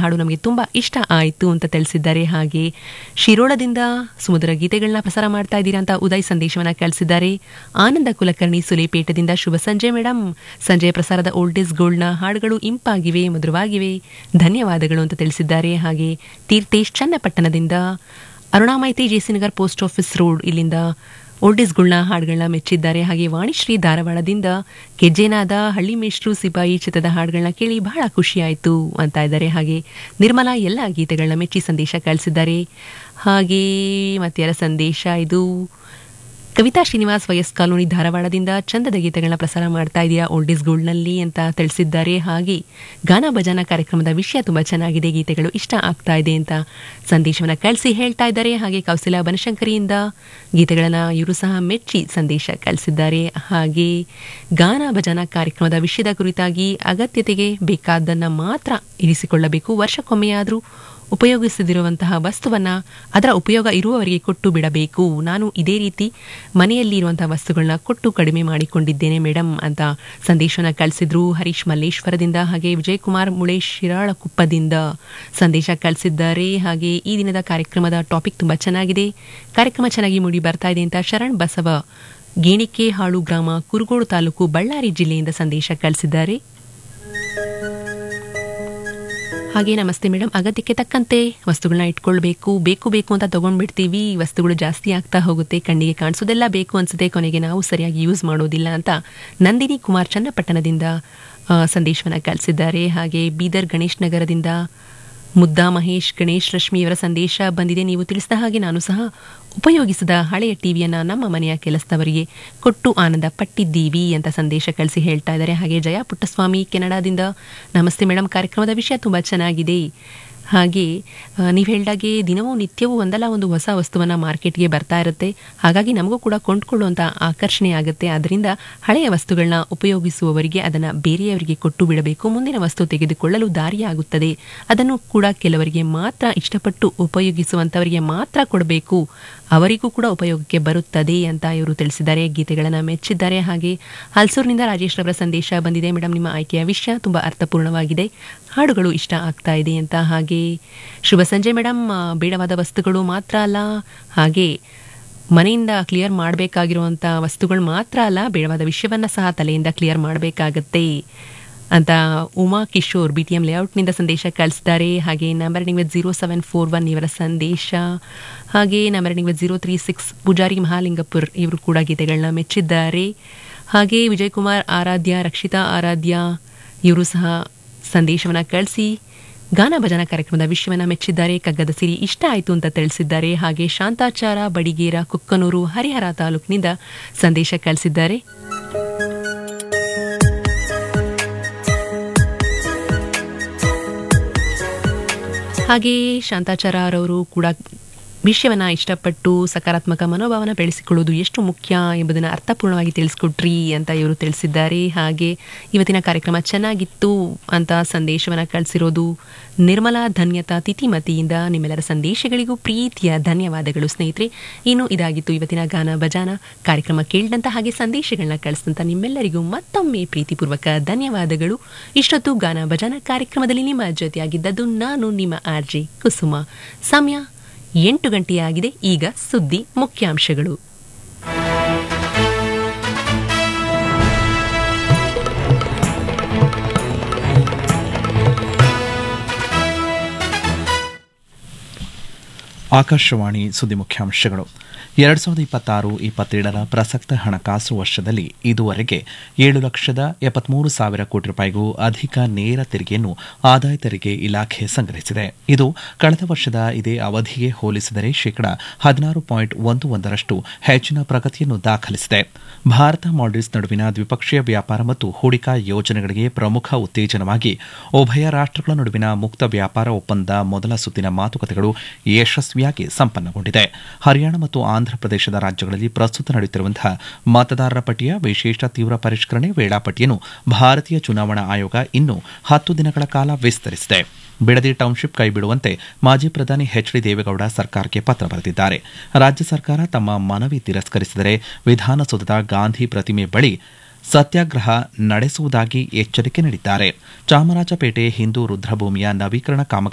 ಹಾಡು ನಮಗೆ ತುಂಬ ಇಷ್ಟ ಆಯಿತು ಅಂತ ತಿಳಿಸಿದ್ದಾರೆ ಹಾಗೆ ಶಿರೋಳದಿಂದ ಸುಮಧುರ ಗೀತೆಗಳನ್ನ ಪ್ರಸಾರ ಮಾಡ್ತಾ ಇದ್ದೀರಾ ಅಂತ ಉದಯ್ ಸಂದೇಶವನ್ನ ಕಳಿಸಿದ್ದಾರೆ ಆನಂದ ಕುಲಕರ್ಣಿ ಸುಲೇಪೇಟದಿಂದ ಶುಭ ಸಂಜೆ ಮೇಡಮ್ ಸಂಜೆ ಪ್ರಸಾರದ ಓಲ್ಡ್ ಇಸ್ ಗೋಲ್ಡ್ನ ಹಾಡುಗಳು ಇಂಪಾಗಿವೆ ಮಧುರವಾಗಿವೆ ಧನ್ಯವಾದಗಳು ಅಂತ ತಿಳಿಸಿದ್ದಾರೆ ಹಾಗೆ ತೀರ್ಥೇಶ್ ಚನ್ನಪಟ್ಟಣದಿಂದ ಅರುಣಾಮೈತಿ ಜೆಸಿನಗರ್ ಪೋಸ್ಟ್ ಆಫೀಸ್ ರೋಡ್ ಇಲ್ಲಿಂದ ಓಲ್ಡೇಸ್ಗಳನ್ನ ಹಾಡುಗಳನ್ನ ಮೆಚ್ಚಿದ್ದಾರೆ ಹಾಗೆ ವಾಣಿಶ್ರೀ ಧಾರವಾಡದಿಂದ ಗೆಜ್ಜೆನಾದ ಹಳ್ಳಿ ಮೇಷ್ಟ್ರು ಸಿಪಾಯಿ ಚಿತ್ರದ ಹಾಡುಗಳನ್ನ ಕೇಳಿ ಬಹಳ ಖುಷಿಯಾಯಿತು ಅಂತ ಇದ್ದಾರೆ ಹಾಗೆ ನಿರ್ಮಲಾ ಎಲ್ಲ ಗೀತೆಗಳನ್ನ ಮೆಚ್ಚಿ ಸಂದೇಶ ಕಳಿಸಿದ್ದಾರೆ ಹಾಗೆ ಮತ್ತಾರ ಸಂದೇಶ ಇದು ಕವಿತಾ ಶ್ರೀನಿವಾಸ್ ವಯಸ್ ಕಾಲೋನಿ ಧಾರವಾಡದಿಂದ ಚಂದದ ಗೀತೆಗಳನ್ನ ಪ್ರಸಾರ ಮಾಡ್ತಾ ಇದೆಯಾ ಓಲ್ಡೇಸ್ ಗೋಲ್ಡ್ನಲ್ಲಿ ಅಂತ ತಿಳಿಸಿದ್ದಾರೆ ಹಾಗೆ ಗಾನ ಭಜನಾ ಕಾರ್ಯಕ್ರಮದ ವಿಷಯ ತುಂಬ ಚೆನ್ನಾಗಿದೆ ಗೀತೆಗಳು ಇಷ್ಟ ಆಗ್ತಾ ಇದೆ ಅಂತ ಸಂದೇಶವನ್ನು ಕಳಿಸಿ ಹೇಳ್ತಾ ಇದ್ದಾರೆ ಹಾಗೆ ಕೌಶಲ್ಯ ಬನಶಂಕರಿಯಿಂದ ಗೀತೆಗಳನ್ನು ಇವರು ಸಹ ಮೆಚ್ಚಿ ಸಂದೇಶ ಕಳಿಸಿದ್ದಾರೆ ಹಾಗೆ ಗಾನ ಭಜನಾ ಕಾರ್ಯಕ್ರಮದ ವಿಷಯದ ಕುರಿತಾಗಿ ಅಗತ್ಯತೆಗೆ ಬೇಕಾದ್ದನ್ನು ಮಾತ್ರ ಇರಿಸಿಕೊಳ್ಳಬೇಕು ವರ್ಷಕ್ಕೊಮ್ಮೆಯಾದರೂ ಉಪಯೋಗಿಸದಿರುವಂತಹ ವಸ್ತುವನ್ನ ಅದರ ಉಪಯೋಗ ಇರುವವರಿಗೆ ಕೊಟ್ಟು ಬಿಡಬೇಕು ನಾನು ಇದೇ ರೀತಿ ಮನೆಯಲ್ಲಿ ಇರುವಂತಹ ವಸ್ತುಗಳನ್ನ ಕೊಟ್ಟು ಕಡಿಮೆ ಮಾಡಿಕೊಂಡಿದ್ದೇನೆ ಮೇಡಮ್ ಅಂತ ಸಂದೇಶನ ಕಳಿಸಿದ್ರು ಹರೀಶ್ ಮಲ್ಲೇಶ್ವರದಿಂದ ಹಾಗೆ ವಿಜಯಕುಮಾರ್ ಮುಳೇಶ್ ಶಿರಾಳಕುಪ್ಪದಿಂದ ಸಂದೇಶ ಕಳಿಸಿದ್ದಾರೆ ಹಾಗೆ ಈ ದಿನದ ಕಾರ್ಯಕ್ರಮದ ಟಾಪಿಕ್ ತುಂಬಾ ಚೆನ್ನಾಗಿದೆ ಕಾರ್ಯಕ್ರಮ ಚೆನ್ನಾಗಿ ಮೂಡಿ ಬರ್ತಾ ಇದೆ ಅಂತ ಶರಣ್ ಬಸವ ಗೇಣಿಕೆ ಹಾಳು ಗ್ರಾಮ ಕುರುಗೋಡು ತಾಲೂಕು ಬಳ್ಳಾರಿ ಜಿಲ್ಲೆಯಿಂದ ಸಂದೇಶ ಕಳಿಸಿದ್ದಾರೆ ಹಾಗೆ ನಮಸ್ತೆ ಮೇಡಮ್ ಅಗತ್ಯಕ್ಕೆ ತಕ್ಕಂತೆ ವಸ್ತುಗಳನ್ನ ಇಟ್ಕೊಳ್ಬೇಕು ಬೇಕು ಬೇಕು ಅಂತ ತಗೊಂಡ್ಬಿಡ್ತೀವಿ ವಸ್ತುಗಳು ಜಾಸ್ತಿ ಆಗ್ತಾ ಹೋಗುತ್ತೆ ಕಣ್ಣಿಗೆ ಕಾಣಿಸೋದೆಲ್ಲ ಬೇಕು ಅನ್ಸುತ್ತೆ ಕೊನೆಗೆ ನಾವು ಸರಿಯಾಗಿ ಯೂಸ್ ಮಾಡೋದಿಲ್ಲ ಅಂತ ನಂದಿನಿ ಕುಮಾರ್ ಚನ್ನಪಟ್ಟಣದಿಂದ ಸಂದೇಶವನ್ನು ಕಳಿಸಿದ್ದಾರೆ ಹಾಗೆ ಬೀದರ್ ಗಣೇಶ್ ನಗರದಿಂದ ಮುದ್ದಾ ಮಹೇಶ್ ಗಣೇಶ್ ರಶ್ಮಿಯವರ ಸಂದೇಶ ಬಂದಿದೆ ನೀವು ತಿಳಿಸಿದ ಹಾಗೆ ನಾನು ಸಹ ಉಪಯೋಗಿಸಿದ ಹಳೆಯ ಟಿವಿಯನ್ನು ನಮ್ಮ ಮನೆಯ ಕೆಲಸದವರಿಗೆ ಕೊಟ್ಟು ಆನಂದ ಪಟ್ಟಿದ್ದೀವಿ ಅಂತ ಸಂದೇಶ ಕಳಿಸಿ ಹೇಳ್ತಾ ಇದ್ದಾರೆ ಹಾಗೆ ಜಯ ಪುಟ್ಟಸ್ವಾಮಿ ಕೆನಡಾದಿಂದ ನಮಸ್ತೆ ಮೇಡಮ್ ಕಾರ್ಯಕ್ರಮದ ವಿಷಯ ತುಂಬ ಚೆನ್ನಾಗಿದೆ ಹಾಗೆ ನೀವು ಹೇಳಿದಾಗೆ ದಿನವೂ ನಿತ್ಯವೂ ಒಂದಲ್ಲ ಒಂದು ಹೊಸ ವಸ್ತುವನ್ನು ಮಾರ್ಕೆಟ್ಗೆ ಬರ್ತಾ ಇರುತ್ತೆ ಹಾಗಾಗಿ ನಮಗೂ ಕೂಡ ಕೊಂಡ್ಕೊಳ್ಳುವಂಥ ಆಕರ್ಷಣೆ ಆಗುತ್ತೆ ಅದರಿಂದ ಹಳೆಯ ವಸ್ತುಗಳನ್ನ ಉಪಯೋಗಿಸುವವರಿಗೆ ಅದನ್ನು ಬೇರೆಯವರಿಗೆ ಕೊಟ್ಟು ಬಿಡಬೇಕು ಮುಂದಿನ ವಸ್ತು ತೆಗೆದುಕೊಳ್ಳಲು ದಾರಿಯಾಗುತ್ತದೆ ಅದನ್ನು ಕೂಡ ಕೆಲವರಿಗೆ ಮಾತ್ರ ಇಷ್ಟಪಟ್ಟು ಉಪಯೋಗಿಸುವಂಥವರಿಗೆ ಮಾತ್ರ ಕೊಡಬೇಕು ಅವರಿಗೂ ಕೂಡ ಉಪಯೋಗಕ್ಕೆ ಬರುತ್ತದೆ ಅಂತ ಇವರು ತಿಳಿಸಿದ್ದಾರೆ ಗೀತೆಗಳನ್ನು ಮೆಚ್ಚಿದ್ದಾರೆ ಹಾಗೆ ಹಲ್ಸೂರಿನಿಂದ ರಾಜೇಶ್ ರವರ ಸಂದೇಶ ಬಂದಿದೆ ಮೇಡಮ್ ನಿಮ್ಮ ಆಯ್ಕೆಯ ವಿಷಯ ತುಂಬ ಅರ್ಥಪೂರ್ಣವಾಗಿದೆ ಹಾಡುಗಳು ಇಷ್ಟ ಆಗ್ತಾ ಇದೆ ಅಂತ ಹಾಗೆ ಶುಭ ಸಂಜೆ ಮೇಡಮ್ ಬೇಡವಾದ ವಸ್ತುಗಳು ಮಾತ್ರ ಅಲ್ಲ ಹಾಗೆ ಮನೆಯಿಂದ ಕ್ಲಿಯರ್ ಮಾಡಬೇಕಾಗಿರುವಂಥ ವಸ್ತುಗಳು ಮಾತ್ರ ಅಲ್ಲ ಬೇಡವಾದ ವಿಷಯವನ್ನು ಸಹ ತಲೆಯಿಂದ ಕ್ಲಿಯರ್ ಮಾಡಬೇಕಾಗತ್ತೆ ಅಂತ Uma Kishore B T M ಲೇಔಟ್ನಿಂದ ಸಂದೇಶ ಕಳಿಸಿದ್ದಾರೆ ಹಾಗೆ number with zero seven four one ಇವರ ಸಂದೇಶ ಹಾಗೆ number with zero three six Poojari Mahalingapur ಇವರು ಕೂಡ ಗೀತೆಗಳನ್ನ ಮೆಚ್ಚಿದ್ದಾರೆ ಹಾಗೆ ವಿಜಯಕುಮಾರ್ ಆರಾಧ್ಯ ರಕ್ಷಿತಾ ಆರಾಧ್ಯ ಇವರು ಸಹ ಸಂದೇಶವನ್ನು ಕಳಿಸಿ ಗಾನ ಭಜನಾ ಕಾರ್ಯಕ್ರಮದ ವಿಷಯವನ್ನು ಮೆಚ್ಚಿದ್ದಾರೆ ಕಗ್ಗದ ಸಿರಿ ಇಷ್ಟ ಆಯಿತು ಅಂತ ತಿಳಿಸಿದ್ದಾರೆ ಹಾಗೆ ಶಾಂತಾಚಾರ ಬಡಿಗೇರ ಕುಕ್ಕನೂರು ಹರಿಹರ ತಾಲೂಕಿನಿಂದ ಸಂದೇಶ ಕಳಿಸಿದ್ದಾರೆ ಹಾಗೆಯೇ ಶಾಂತಾಚಾರ ಅವರವರು ಕೂಡ ವಿಷಯವನ್ನ ಇಷ್ಟಪಟ್ಟು ಸಕಾರಾತ್ಮಕ ಮನೋಭಾವನ ಬೆಳೆಸಿಕೊಳ್ಳುವುದು ಎಷ್ಟು ಮುಖ್ಯ ಎಂಬುದನ್ನು ಅರ್ಥಪೂರ್ಣವಾಗಿ ತಿಳಿಸ್ಕೊಟ್ರಿ ಅಂತ ಇವರು ತಿಳಿಸಿದ್ದಾರೆ ಹಾಗೆ ಇವತ್ತಿನ ಕಾರ್ಯಕ್ರಮ ಚೆನ್ನಾಗಿತ್ತು ಅಂತ ಸಂದೇಶವನ್ನು ಕಳಿಸಿರೋದು ನಿರ್ಮಲಾ ಧನ್ಯತಾ ತಿಥಿಮತಿಯಿಂದ ನಿಮ್ಮೆಲ್ಲರ ಸಂದೇಶಗಳಿಗೂ ಪ್ರೀತಿಯ ಧನ್ಯವಾದಗಳು ಸ್ನೇಹಿತರೆ ಇನ್ನು ಇದಾಗಿತ್ತು ಇವತ್ತಿನ ಗಾನ ಭಜಾನ ಕಾರ್ಯಕ್ರಮ ಕೇಳಿದಂತ ಹಾಗೆ ಸಂದೇಶಗಳನ್ನ ಕಳಿಸಿದಂಥ ನಿಮ್ಮೆಲ್ಲರಿಗೂ ಮತ್ತೊಮ್ಮೆ ಪ್ರೀತಿಪೂರ್ವಕ ಧನ್ಯವಾದಗಳು ಇಷ್ಟೊತ್ತು ಗಾನ ಭಜಾನ ಕಾರ್ಯಕ್ರಮದಲ್ಲಿ ನಿಮ್ಮ ಜೊತೆಯಾಗಿದ್ದದ್ದು ನಾನು ನಿಮ್ಮ ಆರ್ ಜೆ ಕುಸುಮ ಸಮಯ ಎಂಟು ಗಂಟೆಯಾಗಿದೆ ಈಗ ಸುದ್ದಿ ಮುಖ್ಯಾಂಶಗಳು ಆಕಾಶವಾಣಿ ಸುದ್ದಿ ಮುಖ್ಯಾಂಶಗಳು ಎರಡು ಸಾವಿರದ ಇಪ್ಪತ್ತಾರು ಇಪ್ಪತ್ತೇಳರ ಪ್ರಸಕ್ತ ಹಣಕಾಸು ವರ್ಷದಲ್ಲಿ ಇದುವರೆಗೆ ಏಳು ಲಕ್ಷದ ಎಪ್ಪತ್ಮೂರು ಸಾವಿರ ಕೋಟಿ ರೂಪಾಯಿಗೂ ಅಧಿಕ ನೇರ ತೆರಿಗೆಯನ್ನು ಆದಾಯ ತೆರಿಗೆ ಇಲಾಖೆ ಸಂಗ್ರಹಿಸಿದೆ ಇದು ಕಳೆದ ವರ್ಷದ ಇದೇ ಅವಧಿಗೆ ಹೋಲಿಸಿದರೆ ಶೇಕಡಾ ಹದಿನಾರು ಪಾಯಿಂಟ್ ಒಂದು ಒಂದರಷ್ಟು ಹೆಚ್ಚಿನ ಪ್ರಗತಿಯನ್ನು ದಾಖಲಿಸಿದೆ ಭಾರತ ಮಾಲ್ಡೀವ್ಸ್ ನಡುವಿನ ದ್ವಿಪಕ್ಷೀಯ ವ್ಯಾಪಾರ ಮತ್ತು ಹೂಡಿಕಾ ಯೋಜನೆಗಳಿಗೆ ಪ್ರಮುಖ ಉತ್ತೇಜನವಾಗಿ ಉಭಯ ರಾಷ್ಟಗಳ ನಡುವಿನ ಮುಕ್ತ ವ್ಯಾಪಾರ ಒಪ್ಪಂದ ಮೊದಲ ಸುತ್ತಿನ ಮಾತುಕತೆಗಳು ಯಶಸ್ವಿಯಾಗಿ ಸಂಪನ್ನಗೊಂಡಿದೆ ಹರಿಯಾಣ ಮತ್ತು ಆಂಧ್ರಪ್ರದೇಶದ ರಾಜ್ಯಗಳಲ್ಲಿ ಪ್ರಸ್ತುತ ನಡೆಯುತ್ತಿರುವಂತಹ ಮತದಾರರ ಪಟ್ಟಿಯ ವಿಶೇಷ ತೀವ್ರ ಪರಿಷ್ಕರಣೆ ವೇಳಾಪಟ್ಟಿಯನ್ನು ಭಾರತೀಯ ಚುನಾವಣಾ ಆಯೋಗ ಇನ್ನು ಹತ್ತು ದಿನಗಳ ಕಾಲ ವಿಸ್ತರಿಸಿದೆ ಬಿಡದಿ ಟೌನ್ಶಿಪ್ ಕೈಬಿಡುವಂತೆ ಮಾಜಿ ಪ್ರಧಾನಿ ಎಚ್ ಡಿ ದೇವೇಗೌಡ ಸರ್ಕಾರಕ್ಕೆ ಪತ್ರ ಬರೆದಿದ್ದಾರೆ ರಾಜ್ಯ ಸರ್ಕಾರ ತಮ್ಮ ಮನವಿ ತಿರಸ್ಕರಿಸಿದರೆ ವಿಧಾನಸೌಧದ ಗಾಂಧಿ ಪ್ರತಿಮೆ ಬಳಿ ಸತ್ಯಾಗ್ರಹ ನಡೆಸುವುದಾಗಿ ಎಚ್ಚರಿಕೆ ನೀಡಿದ್ದಾರೆ ಚಾಮರಾಜಪೇಟೆ ಹಿಂದೂ ರುದ್ರಭೂಮಿಯ ನವೀಕರಣ ಕಾಮಗಾರಿ